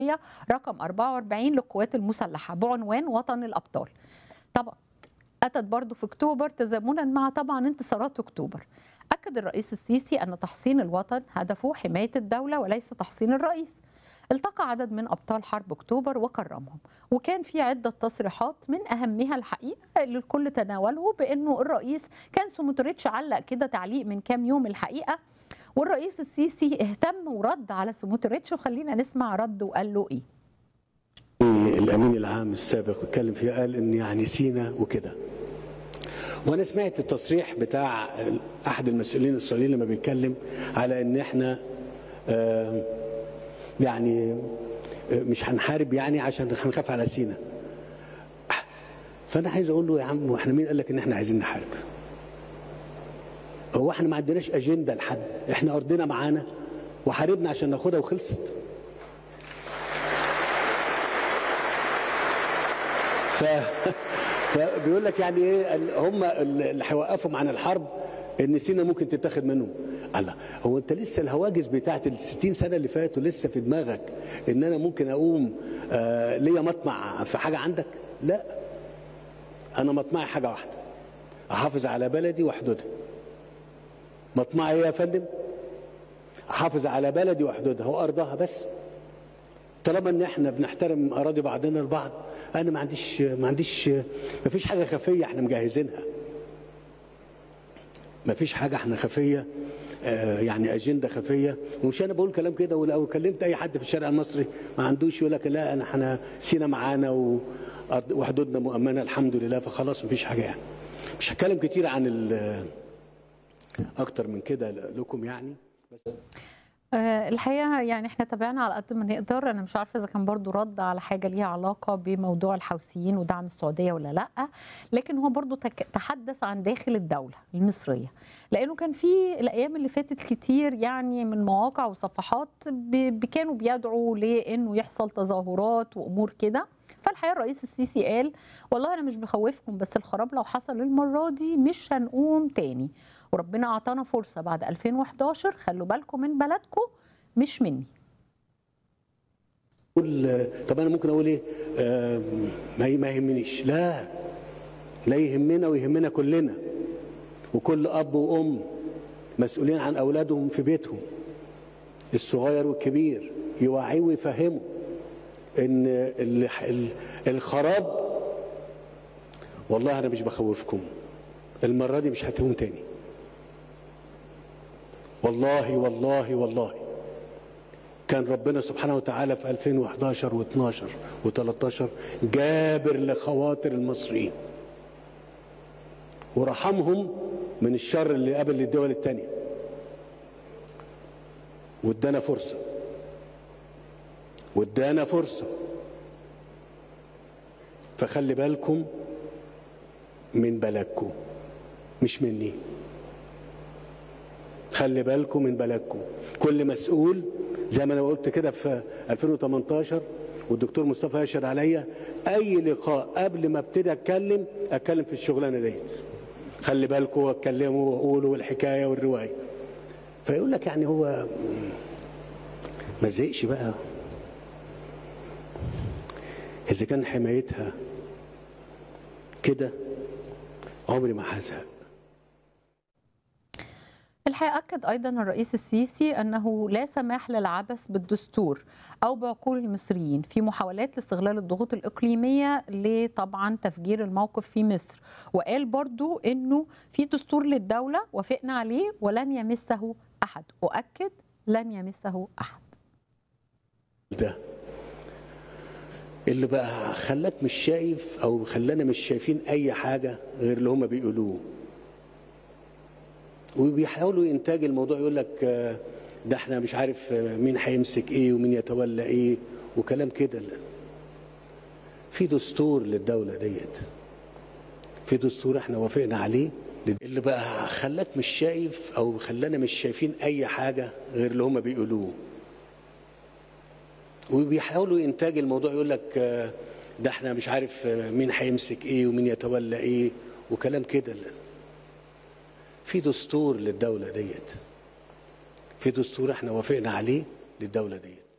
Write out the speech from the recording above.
رقم 44 للقوات المسلحة بعنوان وطن الأبطال طبعا أتت برضو في أكتوبر تزامنا مع طبعا انتصارات أكتوبر أكد الرئيس السيسي أن تحصين الوطن هدفه حماية الدولة وليس تحصين الرئيس التقى عدد من أبطال حرب أكتوبر وكرمهم وكان في عدة تصريحات من أهمها الحقيقة اللي الكل تناوله بأنه الرئيس كان سموتريتش علق كده تعليق من كام يوم الحقيقة والرئيس السيسي اهتم ورد على سموتريتش وخلينا نسمع رد وقال له ايه الامين العام السابق اتكلم فيها قال ان يعني سينا وكده وانا سمعت التصريح بتاع احد المسؤولين الاسرائيليين لما بيتكلم على ان احنا آه يعني مش هنحارب يعني عشان هنخاف على سينا فانا عايز اقول له يا عم واحنا مين قال لك ان احنا عايزين نحارب هو احنا ما عندناش اجنده لحد احنا ارضنا معانا وحاربنا عشان ناخدها وخلصت ف... فبيقول لك يعني ايه هم اللي هيوقفهم عن الحرب ان سينا ممكن تتاخد منهم الله هو انت لسه الهواجس بتاعت ال 60 سنه اللي فاتوا لسه في دماغك ان انا ممكن اقوم آه ليا مطمع في حاجه عندك لا انا مطمعي حاجه واحده احافظ على بلدي وحدودها مطمعي ايه يا فندم احافظ على بلدي وحدودها وارضها بس طالما ان احنا بنحترم اراضي بعضنا البعض انا ما عنديش ما عنديش ما فيش حاجه خفيه احنا مجهزينها ما فيش حاجه احنا خفيه آه يعني اجنده خفيه ومش انا بقول كلام كده ولو كلمت اي حد في الشارع المصري ما عندوش يقول لك لا انا احنا سينا معانا وحدودنا مؤمنه الحمد لله فخلاص ما فيش حاجه يعني مش هتكلم كتير عن اكتر من كده لكم يعني بس الحقيقه يعني احنا تابعنا على قد ما نقدر انا مش عارفه اذا كان برضو رد على حاجه ليها علاقه بموضوع الحوثيين ودعم السعوديه ولا لا لكن هو برضو تحدث عن داخل الدوله المصريه لانه كان في الايام اللي فاتت كتير يعني من مواقع وصفحات كانوا بيدعوا لانه يحصل تظاهرات وامور كده فالحقيقه الرئيس السيسي قال والله انا مش بخوفكم بس الخراب لو حصل المره دي مش هنقوم تاني وربنا اعطانا فرصه بعد 2011 خلوا بالكم من بلدكم مش مني قول طب انا ممكن اقول ايه آه ما يهمنيش لا لا يهمنا ويهمنا كلنا وكل اب وام مسؤولين عن اولادهم في بيتهم الصغير والكبير يوعيه ويفهمه ان الخراب والله انا مش بخوفكم المره دي مش هتقوم تاني والله والله والله كان ربنا سبحانه وتعالى في 2011 و12 و13 جابر لخواطر المصريين ورحمهم من الشر اللي قابل الدول التانية وادانا فرصة وادانا فرصة فخلي بالكم من بلدكم مش مني خلي بالكم من بلدكم كل مسؤول زي ما انا قلت كده في 2018 والدكتور مصطفى يشهد عليا اي لقاء قبل ما ابتدي اتكلم اتكلم في الشغلانه ديت خلي بالكم واتكلموا وقولوا الحكايه والروايه فيقول لك يعني هو ما زهقش بقى اذا كان حمايتها كده عمري ما هزهق الحقيقة أكد أيضا الرئيس السيسي أنه لا سماح للعبث بالدستور أو بعقول المصريين في محاولات لاستغلال الضغوط الإقليمية لطبعا تفجير الموقف في مصر وقال برضو أنه في دستور للدولة وافقنا عليه ولن يمسه أحد أؤكد لن يمسه أحد ده اللي بقى خلاك مش شايف أو خلانا مش شايفين أي حاجة غير اللي هما بيقولوه وبيحاولوا انتاج الموضوع يقول لك ده احنا مش عارف مين هيمسك ايه ومين يتولى ايه وكلام كده لا في دستور للدوله ديت في دستور احنا وافقنا عليه اللي بقى خلاك مش شايف او خلانا مش شايفين اي حاجه غير اللي هم بيقولوه وبيحاولوا انتاج الموضوع يقول لك ده احنا مش عارف مين هيمسك ايه ومين يتولى ايه وكلام كده لا في دستور للدولة ديت في دستور احنا وافقنا عليه للدولة ديت